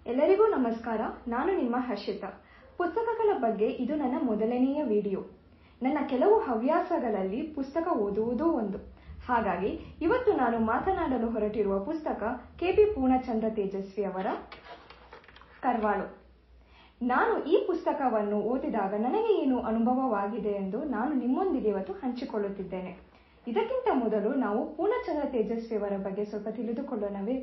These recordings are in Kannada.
ಎಲ್ಲರಿಗೂ ನಮಸ್ಕಾರ ನಾನು ನಿಮ್ಮ ಹರ್ಷಿತಾ ಪುಸ್ತಕಗಳ ಬಗ್ಗೆ ಇದು ನನ್ನ ಮೊದಲನೆಯ ವಿಡಿಯೋ ನನ್ನ ಕೆಲವು ಹವ್ಯಾಸಗಳಲ್ಲಿ ಪುಸ್ತಕ ಓದುವುದೂ ಒಂದು ಹಾಗಾಗಿ ಇವತ್ತು ನಾನು ಮಾತನಾಡಲು ಹೊರಟಿರುವ ಪುಸ್ತಕ ಕೆ ಪಿ ಪೂರ್ಣಚಂದ್ರ ತೇಜಸ್ವಿ ಅವರ ಕರ್ವಾಳು ನಾನು ಈ ಪುಸ್ತಕವನ್ನು ಓದಿದಾಗ ನನಗೆ ಏನು ಅನುಭವವಾಗಿದೆ ಎಂದು ನಾನು ನಿಮ್ಮೊಂದಿಗೆ ಇವತ್ತು ಹಂಚಿಕೊಳ್ಳುತ್ತಿದ್ದೇನೆ ಇದಕ್ಕಿಂತ ಮೊದಲು ನಾವು ಪೂರ್ಣಚಂದ್ರ ತೇಜಸ್ವಿ ಅವರ ಬಗ್ಗೆ ಸ್ವಲ್ಪ ತಿಳಿದುಕೊಳ್ಳೋಣವೇ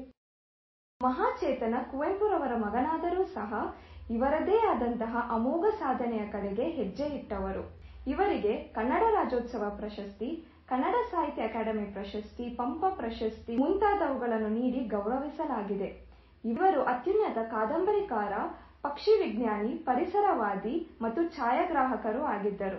ಮಹಾಚೇತನ ಕುವೆಂಪುರವರ ಮಗನಾದರೂ ಸಹ ಇವರದೇ ಆದಂತಹ ಅಮೋಘ ಸಾಧನೆಯ ಕಡೆಗೆ ಹೆಜ್ಜೆ ಇಟ್ಟವರು ಇವರಿಗೆ ಕನ್ನಡ ರಾಜ್ಯೋತ್ಸವ ಪ್ರಶಸ್ತಿ ಕನ್ನಡ ಸಾಹಿತ್ಯ ಅಕಾಡೆಮಿ ಪ್ರಶಸ್ತಿ ಪಂಪ ಪ್ರಶಸ್ತಿ ಮುಂತಾದವುಗಳನ್ನು ನೀಡಿ ಗೌರವಿಸಲಾಗಿದೆ ಇವರು ಅತ್ಯುನ್ನತ ಕಾದಂಬರಿಕಾರ ಪಕ್ಷಿ ವಿಜ್ಞಾನಿ ಪರಿಸರವಾದಿ ಮತ್ತು ಛಾಯಾಗ್ರಾಹಕರು ಆಗಿದ್ದರು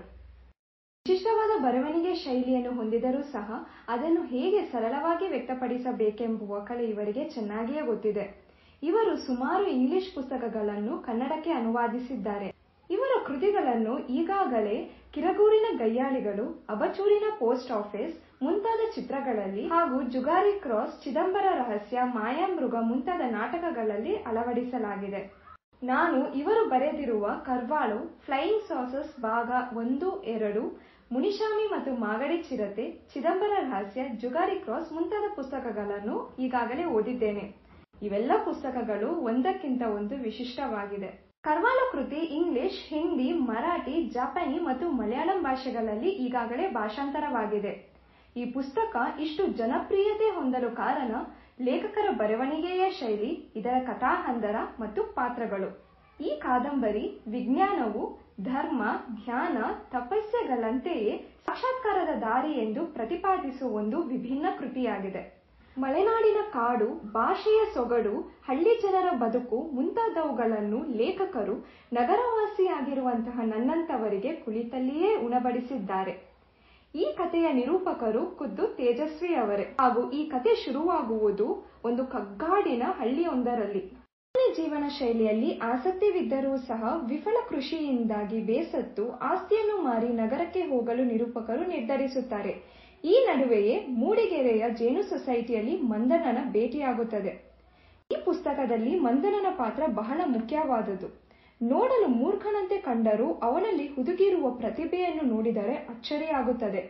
ವಿಶಿಷ್ಟವಾದ ಬರವಣಿಗೆ ಶೈಲಿಯನ್ನು ಹೊಂದಿದರೂ ಸಹ ಅದನ್ನು ಹೇಗೆ ಸರಳವಾಗಿ ವ್ಯಕ್ತಪಡಿಸಬೇಕೆಂಬುವ ಕಲೆ ಇವರಿಗೆ ಚೆನ್ನಾಗಿಯೇ ಗೊತ್ತಿದೆ ಇವರು ಸುಮಾರು ಇಂಗ್ಲಿಷ್ ಪುಸ್ತಕಗಳನ್ನು ಕನ್ನಡಕ್ಕೆ ಅನುವಾದಿಸಿದ್ದಾರೆ ಇವರ ಕೃತಿಗಳನ್ನು ಈಗಾಗಲೇ ಕಿರಗೂರಿನ ಗಯ್ಯಾಳಿಗಳು ಅಬಚೂರಿನ ಪೋಸ್ಟ್ ಆಫೀಸ್ ಮುಂತಾದ ಚಿತ್ರಗಳಲ್ಲಿ ಹಾಗೂ ಜುಗಾರಿ ಕ್ರಾಸ್ ಚಿದಂಬರ ರಹಸ್ಯ ಮಾಯಾಮೃಗ ಮುಂತಾದ ನಾಟಕಗಳಲ್ಲಿ ಅಳವಡಿಸಲಾಗಿದೆ ನಾನು ಇವರು ಬರೆದಿರುವ ಕರ್ವಾಳು ಫ್ಲೈಯಿಂಗ್ ಸಾಸಸ್ ಭಾಗ ಒಂದು ಎರಡು ಮುನಿಶಾಮಿ ಮತ್ತು ಮಾಗಡಿ ಚಿರತೆ ಚಿದಂಬರ ರಹಸ್ಯ ಜುಗಾರಿ ಕ್ರಾಸ್ ಮುಂತಾದ ಪುಸ್ತಕಗಳನ್ನು ಈಗಾಗಲೇ ಓದಿದ್ದೇನೆ ಇವೆಲ್ಲ ಪುಸ್ತಕಗಳು ಒಂದಕ್ಕಿಂತ ಒಂದು ವಿಶಿಷ್ಟವಾಗಿದೆ ಕರ್ವಾಲು ಕೃತಿ ಇಂಗ್ಲಿಷ್ ಹಿಂದಿ ಮರಾಠಿ ಜಪಾನಿ ಮತ್ತು ಮಲಯಾಳಂ ಭಾಷೆಗಳಲ್ಲಿ ಈಗಾಗಲೇ ಭಾಷಾಂತರವಾಗಿದೆ ಈ ಪುಸ್ತಕ ಇಷ್ಟು ಜನಪ್ರಿಯತೆ ಹೊಂದಲು ಕಾರಣ ಲೇಖಕರ ಬರವಣಿಗೆಯ ಶೈಲಿ ಇದರ ಕಥಾಹಂದರ ಮತ್ತು ಪಾತ್ರಗಳು ಈ ಕಾದಂಬರಿ ವಿಜ್ಞಾನವು ಧರ್ಮ ಧ್ಯಾನ ತಪಸ್ಯೆಗಳಂತೆಯೇ ಸಾಕ್ಷಾತ್ಕಾರದ ದಾರಿ ಎಂದು ಪ್ರತಿಪಾದಿಸುವ ಒಂದು ವಿಭಿನ್ನ ಕೃತಿಯಾಗಿದೆ ಮಲೆನಾಡಿನ ಕಾಡು ಭಾಷೆಯ ಸೊಗಡು ಹಳ್ಳಿ ಜನರ ಬದುಕು ಮುಂತಾದವುಗಳನ್ನು ಲೇಖಕರು ನಗರವಾಸಿಯಾಗಿರುವಂತಹ ನನ್ನಂತವರಿಗೆ ಕುಳಿತಲ್ಲಿಯೇ ಉಣಬಡಿಸಿದ್ದಾರೆ ಈ ಕಥೆಯ ನಿರೂಪಕರು ಖುದ್ದು ತೇಜಸ್ವಿ ಅವರೇ ಹಾಗೂ ಈ ಕತೆ ಶುರುವಾಗುವುದು ಒಂದು ಕಗ್ಗಾಡಿನ ಹಳ್ಳಿಯೊಂದರಲ್ಲಿ ಜೀವನ ಶೈಲಿಯಲ್ಲಿ ಆಸಕ್ತಿವಿದ್ದರೂ ಸಹ ವಿಫಲ ಕೃಷಿಯಿಂದಾಗಿ ಬೇಸತ್ತು ಆಸ್ತಿಯನ್ನು ಮಾರಿ ನಗರಕ್ಕೆ ಹೋಗಲು ನಿರೂಪಕರು ನಿರ್ಧರಿಸುತ್ತಾರೆ ಈ ನಡುವೆಯೇ ಮೂಡಿಗೆರೆಯ ಜೇನು ಸೊಸೈಟಿಯಲ್ಲಿ ಮಂದನನ ಭೇಟಿಯಾಗುತ್ತದೆ ಈ ಪುಸ್ತಕದಲ್ಲಿ ಮಂದನನ ಪಾತ್ರ ಬಹಳ ಮುಖ್ಯವಾದುದು ನೋಡಲು ಮೂರ್ಖನಂತೆ ಕಂಡರೂ ಅವನಲ್ಲಿ ಹುದುಗಿರುವ ಪ್ರತಿಭೆಯನ್ನು ನೋಡಿದರೆ ಅಚ್ಚರಿಯಾಗುತ್ತದೆ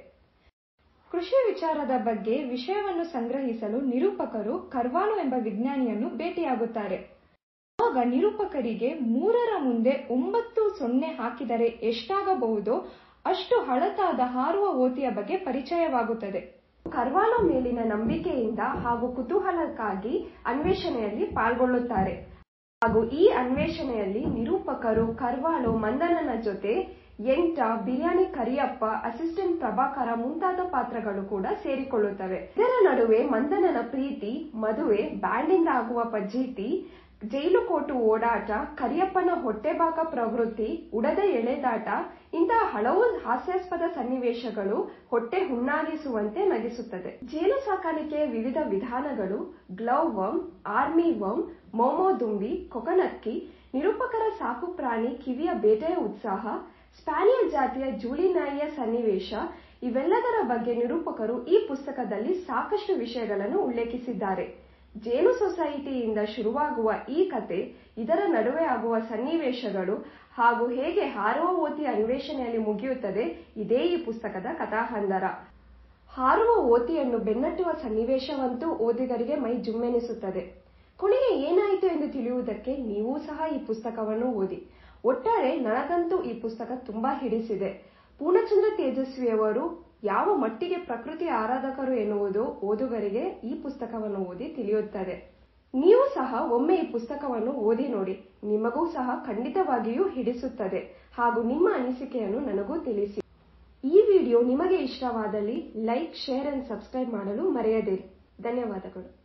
ಕೃಷಿ ವಿಚಾರದ ಬಗ್ಗೆ ವಿಷಯವನ್ನು ಸಂಗ್ರಹಿಸಲು ನಿರೂಪಕರು ಕರ್ವಾಲು ಎಂಬ ವಿಜ್ಞಾನಿಯನ್ನು ಭೇಟಿಯಾಗುತ್ತಾರೆ ಆಗ ನಿರೂಪಕರಿಗೆ ಮೂರರ ಮುಂದೆ ಒಂಬತ್ತು ಸೊನ್ನೆ ಹಾಕಿದರೆ ಎಷ್ಟಾಗಬಹುದೋ ಅಷ್ಟು ಹಳತಾದ ಹಾರುವ ಓತಿಯ ಬಗ್ಗೆ ಪರಿಚಯವಾಗುತ್ತದೆ ಕರ್ವಾಲೋ ಮೇಲಿನ ನಂಬಿಕೆಯಿಂದ ಹಾಗೂ ಕುತೂಹಲಕ್ಕಾಗಿ ಅನ್ವೇಷಣೆಯಲ್ಲಿ ಪಾಲ್ಗೊಳ್ಳುತ್ತಾರೆ ಹಾಗೂ ಈ ಅನ್ವೇಷಣೆಯಲ್ಲಿ ನಿರೂಪಕರು ಕರ್ವಾಲೋ ಮಂದನನ ಜೊತೆ ಎಂಟ ಬಿರಿಯಾನಿ ಕರಿಯಪ್ಪ ಅಸಿಸ್ಟೆಂಟ್ ಪ್ರಭಾಕರ ಮುಂತಾದ ಪಾತ್ರಗಳು ಕೂಡ ಸೇರಿಕೊಳ್ಳುತ್ತವೆ ಇದರ ನಡುವೆ ಮಂದನನ ಪ್ರೀತಿ ಮದುವೆ ಬ್ಯಾಂಡಿಂದ ಆಗುವ ಪಜ್ಜೀತಿ ಜೈಲು ಕೋಟು ಓಡಾಟ ಕರಿಯಪ್ಪನ ಹೊಟ್ಟೆಬಾಕ ಪ್ರವೃತ್ತಿ ಉಡದ ಎಳೆದಾಟ ಇಂತಹ ಹಲವು ಹಾಸ್ಯಾಸ್ಪದ ಸನ್ನಿವೇಶಗಳು ಹೊಟ್ಟೆ ಹುಣ್ಣಾಗಿಸುವಂತೆ ನಗಿಸುತ್ತದೆ ಜೇನು ಸಾಕಾಣಿಕೆಯ ವಿವಿಧ ವಿಧಾನಗಳು ಗ್ಲೌ ವರ್ಮ್ ಆರ್ಮಿ ವರ್ಮ್ ಮೋಮೋದುಂಬಿ ಕೊಕನಕ್ಕಿ ನಿರೂಪಕರ ಸಾಕು ಪ್ರಾಣಿ ಕಿವಿಯ ಬೇಟೆಯ ಉತ್ಸಾಹ ಸ್ಪ್ಯಾನಿಯಲ್ ಜಾತಿಯ ಜೂಲಿ ನಾಯಿಯ ಸನ್ನಿವೇಶ ಇವೆಲ್ಲದರ ಬಗ್ಗೆ ನಿರೂಪಕರು ಈ ಪುಸ್ತಕದಲ್ಲಿ ಸಾಕಷ್ಟು ವಿಷಯಗಳನ್ನು ಉಲ್ಲೇಖಿಸಿದ್ದಾರೆ ಜೇನು ಸೊಸೈಟಿಯಿಂದ ಶುರುವಾಗುವ ಈ ಕತೆ ಇದರ ನಡುವೆ ಆಗುವ ಸನ್ನಿವೇಶಗಳು ಹಾಗೂ ಹೇಗೆ ಹಾರುವ ಓತಿಯ ಅನ್ವೇಷಣೆಯಲ್ಲಿ ಮುಗಿಯುತ್ತದೆ ಇದೇ ಈ ಪುಸ್ತಕದ ಕಥಾಹಂದರ ಹಾರುವ ಓತಿಯನ್ನು ಬೆನ್ನಟ್ಟುವ ಸನ್ನಿವೇಶವಂತೂ ಓದಿಗರಿಗೆ ಮೈ ಜುಮ್ಮೆನಿಸುತ್ತದೆ ಕೊನೆಗೆ ಏನಾಯಿತು ಎಂದು ತಿಳಿಯುವುದಕ್ಕೆ ನೀವೂ ಸಹ ಈ ಪುಸ್ತಕವನ್ನು ಓದಿ ಒಟ್ಟಾರೆ ನನಗಂತೂ ಈ ಪುಸ್ತಕ ತುಂಬಾ ಹಿಡಿಸಿದೆ ಪೂರ್ಣಚಂದ್ರ ತೇಜಸ್ವಿಯವರು ಯಾವ ಮಟ್ಟಿಗೆ ಪ್ರಕೃತಿ ಆರಾಧಕರು ಎನ್ನುವುದು ಓದುಗರಿಗೆ ಈ ಪುಸ್ತಕವನ್ನು ಓದಿ ತಿಳಿಯುತ್ತದೆ ನೀವು ಸಹ ಒಮ್ಮೆ ಈ ಪುಸ್ತಕವನ್ನು ಓದಿ ನೋಡಿ ನಿಮಗೂ ಸಹ ಖಂಡಿತವಾಗಿಯೂ ಹಿಡಿಸುತ್ತದೆ ಹಾಗೂ ನಿಮ್ಮ ಅನಿಸಿಕೆಯನ್ನು ನನಗೂ ತಿಳಿಸಿ ಈ ವಿಡಿಯೋ ನಿಮಗೆ ಇಷ್ಟವಾದಲ್ಲಿ ಲೈಕ್ ಶೇರ್ ಅಂಡ್ ಸಬ್ಸ್ಕ್ರೈಬ್ ಮಾಡಲು ಮರೆಯದಿರಿ ಧನ್ಯವಾದಗಳು